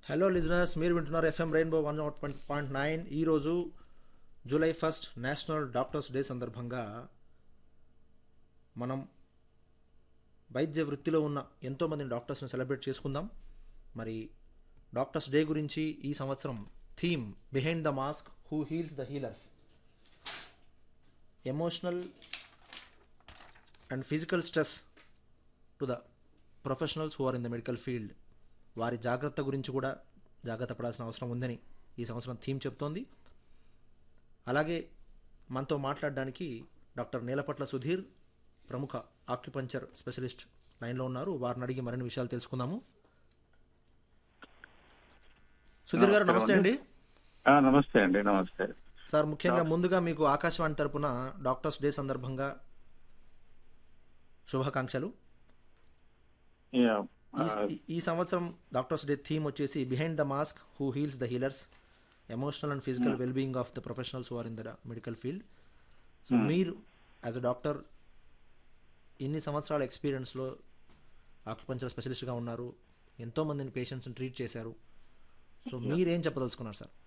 Hello listeners మీరు వింటున్నారు FM rainbow one not point nine ఈరోజు July first national doctors day సందర్భంగా మనం వైద్య వృత్తిలో ఉన్న ఎంతోమంది డాక్టర్స్ని సెలబ్రేట్ చేసుకుందాం మరి డాక్టర్స్ డే గురించి ఈ సంవత్సరం theme behind the mask who heals the healers emotional and physical stress to the professionals who are in the medical field వారి జాగ్రత్త గురించి కూడా జాగ్రత్త పడాల్సిన అవసరం ఉందని ఈ సంవత్సరం థీమ్ చెప్తోంది అలాగే మనతో మాట్లాడడానికి డాక్టర్ నేలపట్ల సుధీర్ ప్రముఖ ఆక్యుపంచర్ స్పెషలిస్ట్ లైన్లో ఉన్నారు వారిని అడిగి మరిన్ని విషయాలు తెలుసుకుందాము సుధీర్ గారు నమస్తే అండి ఆ, నమస్తే అండి నమస్తే సార్ ముఖ్యంగా ముందుగా మీకు ఆకాశవాణి తరపున డాక్టర్స్ డే సందర్భంగా శుభాకాంక్షలు యా, ఆ, ఈ- ఈ సంవత్సరం డాక్టర్స్ డే థీమ్ వచ్చేసి behind the mask who heals the healers emotional and physical well being of the professionals are in the medical field so మీరు యాజ్ అ డాక్టర్ ఇన్ని సంవత్సరాల ఎక్స్పీరియన్స్లో ఆక్యుపంచర్ స్పెషలిస్ట్గా ఉన్నారు ఎంతోమందిని పేషెంట్స్ని ట్రీట్ చేశారు సో మీరేం చెప్పదలుచుకున్నారు సార్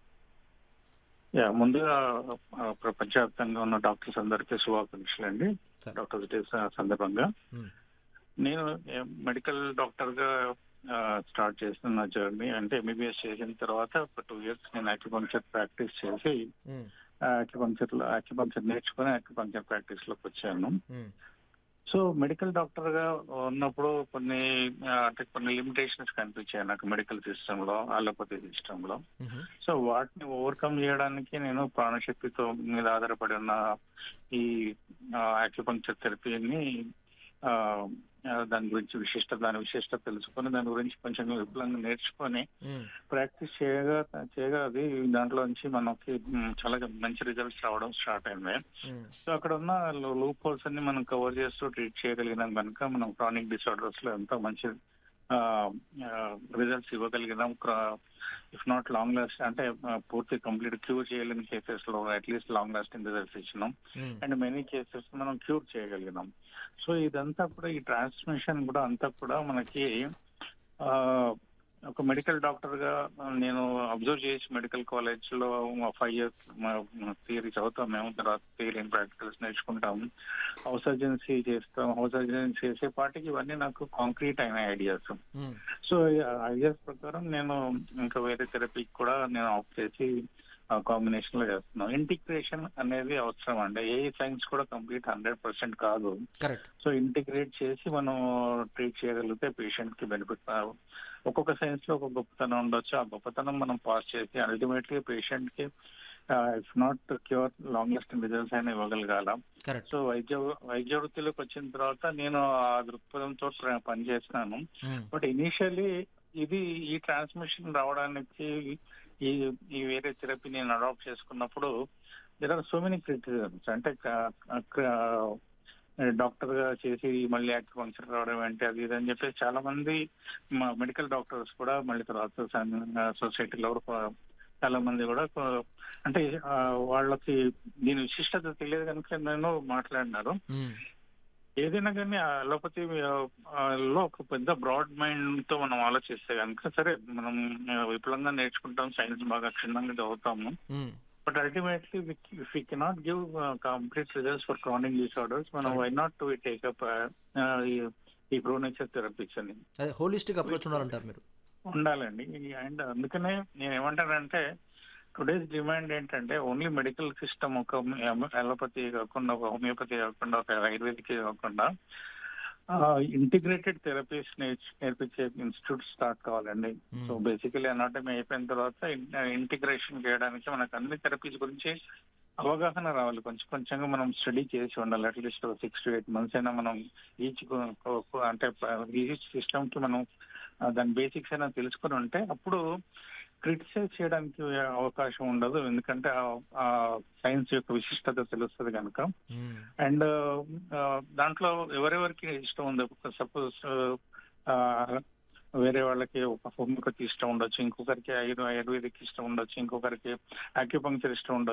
యా ముందుగా ఆ, ప్రపంచవ్యాప్తంగా ఉన్న డాక్టర్స్ అందరికీ శుభాకాంక్షలు అండి సార్ డాక్టర్స్ డే స- సందర్భంగా మ్మ్. నేను ఏ, మెడికల్ డాక్టర్ గా ఆ, స్టార్ట్ చేసిన నా జర్నీ అంటే ఎంబీబీఎస్ చేసిన తర్వాత ఒక టూ ఇయర్స్ నేను అక్యుపంక్చర్ ప్రాక్టీస్ చేసి మ్మ్. అక్యుపంక్చర్ లో అక్యుపంక్చర్ నేర్చుకుని అక్యుపంక్చర్ ప్రాక్టీస్ లోకి వచ్చాను మ్మ్. సో మెడికల్ డాక్టర్ గా ఉన్నప్పుడు కొన్ని ఆ, అంటే కొన్ని లిమిటేషన్స్ కనిపించాయి నాకు మెడికల్ సిస్టమ్ లో అలోపతి సిస్టమ్ లో మ్మ్. సో వాటిని ఓవర్కమ్ చేయడానికి నేను ప్రాణశక్తితో మీద ఆధారపడి ఉన్న ఈ ఆక్యుపంక్చర్ థెరపీని ఆ, ఆ, దాని గురించి విశిష్ట దాని విశిష్టత తెలుసుకొని దాని గురించి కొంచెం విపులంగా నేర్చుకొని మ్మ్. ప్రాక్టీస్ చేయగా చేయగా అది దాంట్లో నుంచి మనకి మ్, చాలా మంచి రిజల్ట్స్ రావడం స్టార్ట్ అయింది మ్మ్. సో అక్కడ ఉన్న లూప్ హోల్స్ అన్ని మనం కవర్ చేస్తూ ట్రీట్ చేయగలిగినాం కనుక మనం క్రానిక్ డిసార్డర్స్ లో ఎంతో మంచి రిజల్ట్స్ ఇవ్వగలిగినాం ఇఫ్ నాట్ లాంగ్ లాస్ట్ అంటే ఆ, పూర్తి కంప్లీట్ క్యూర్ చేయలేని కేసెస్ లో అట్లీస్ట్ లాంగ్ లాస్టింగ్ రిజల్ట్స్ ఇచ్చినాం మ్మ్. అండ్ మెనీ కేసెస్ మనం క్యూర్ చేయగలిగినాం సో ఇదంతా కూడా ఈ ట్రాన్స్మిషన్ కూడా అంతా కూడా మనకి ఆ, ఒక మెడికల్ డాక్టర్ గా నేను అబ్జర్వ్ చేసి మెడికల్ కాలేజ్ లో ఫైవ్ ఇయర్స్ థియరీ చదువుతాం మేము తర్వాత థియరీ అండ్ ప్రాక్టికల్స్ నేర్చుకుంటాం హౌస్ సర్జెన్సీ చేస్తాం హౌస్ సర్జెన్సీ చేసే పాటికి ఇవన్నీ నాకు కాంక్రీట్ అయిన ఐడియాస్ మ్మ్. సో ఐడియాస్ ప్రకారం నేను ఇంకా వేరే థెరపీకి కూడా నేను ఆఫ్ చేసి కాంబినేషన్ లో చేస్తున్నాం ఇంటిగ్రేషన్ అనేది అవసరం అండి ఏ సైన్స్ కూడా కంప్లీట్ హండ్రెడ్ పర్సెంట్ కాదు కరెక్ట్ సో ఇంటిగ్రేట్ చేసి మనం ట్రీట్ చేయగలిగితే పేషెంట్ కి బెనిఫిట్ ఒక్కొక్క సైన్స్ లో ఒక గొప్పతనం ఉండొచ్చు ఆ గొప్పతనం మనం పాస్ చేసి అల్టిమేట్లీ పేషెంట్ కి if not cure long lasting results అయినా ఇవ్వగలగాల కరెక్ట్ సో వైద్య వైద్య వృత్తిలోకి వచ్చిన తర్వాత నేను ఆ దృక్పథంతో ప్ర- పనిచేస్తున్నాను మ్మ్. బట్ ఇనిషియల్లీ ఇది ఈ ట్రాన్స్మిషన్ రావడానికి ఈ ఈ వేరే థెరపీ నేను అడాప్ట్ చేసుకున్నప్పుడు there are so many criticisms అంటే డాక్టర్ గా చేసి మళ్ళీ యాక్యుపంక్చర్ రావడం ఏంటి అది ఇది అని చెప్పేసి చాలా మంది మా మెడికల్ డాక్టర్స్ కూడా మళ్ళీ తర్వాత సొసైటీలో చాలా మంది కూడా కొ- అంటే ఆ, వాళ్ళకి దీని విశిష్టత తెలియదు కనుక నేను మాట్లాడినారు మ్మ్. ఏదైనా కానీ అలోపతి లో ఒక పెద్ద బ్రాడ్ మైండ్ తో మనం ఆలోచిస్తే కనుక సరే మనం ఆ, విపులంగా నేర్చుకుంటాం సైన్స్ బాగా క్షుణ్ణంగా చదువుతాము మ్మ్. But ultimately if we cannot give complete results for chronic disorders మనం వై నాట్ టు టేకప్ ఈ ప్రో నేచర్ థెరపీస్ అని అదే హోలిస్టిక్ అప్రోచ్ ఉండాలంటారు మీరు ఉండాలండి అండ్ అందుకనే నేను ఏమంటానంటే టుడేస్ డిమాండ్ ఏంటంటే ఓన్లీ మెడికల్ సిస్టమ్ ఒక అలోపతి కాకుండా ఒక హోమియోపతి కాకుండా ఒక ఆయుర్వేదిక్ కాకుండా ఇంటిగ్రేటెడ్ థెరపీస్ నేర్పించే ఇన్స్టిట్యూట్ స్టార్ట్ కావాలండి Hmm. సో బేసికలీ అనాటమీ అయిపోయిన తర్వాత ఇంటిగ్రేషన్ చేయడానికి మనకు అన్ని థెరపీస్ గురించి అవగాహన రావాలి కొంచెం కొంచెంగా మనం స్టడీ చేసి ఉండాలి at least six to eight months అయినా మనం ఈచ్ అంటే ఈచ్ సిస్టమ్ కి మనం ఆ, దాని బేసిక్స్ అయినా తెలుసుకుని ఉంటే అప్పుడు క్రిటిసైజ్ చేయడానికి అవకాశం ఉండదు ఎందుకంటే ఆ సైన్స్ యొక్క విశిష్టత తెలుస్తుంది కనుక మ్మ్. అండ్ దాంట్లో ఎవరెవరికి ఇష్టం ఉంది సపోజ్ వేరే వాళ్ళకి ఒక హోమియోపతి ఇష్టం ఉండొచ్చు ఇంకొకరికి ఆయుర్ ఆయుర్వేదిక్ ఇష్టం ఉండొచ్చు ఇంకొకరికి అక్యుపంక్చర్ ఇష్టం ఉండొచ్చు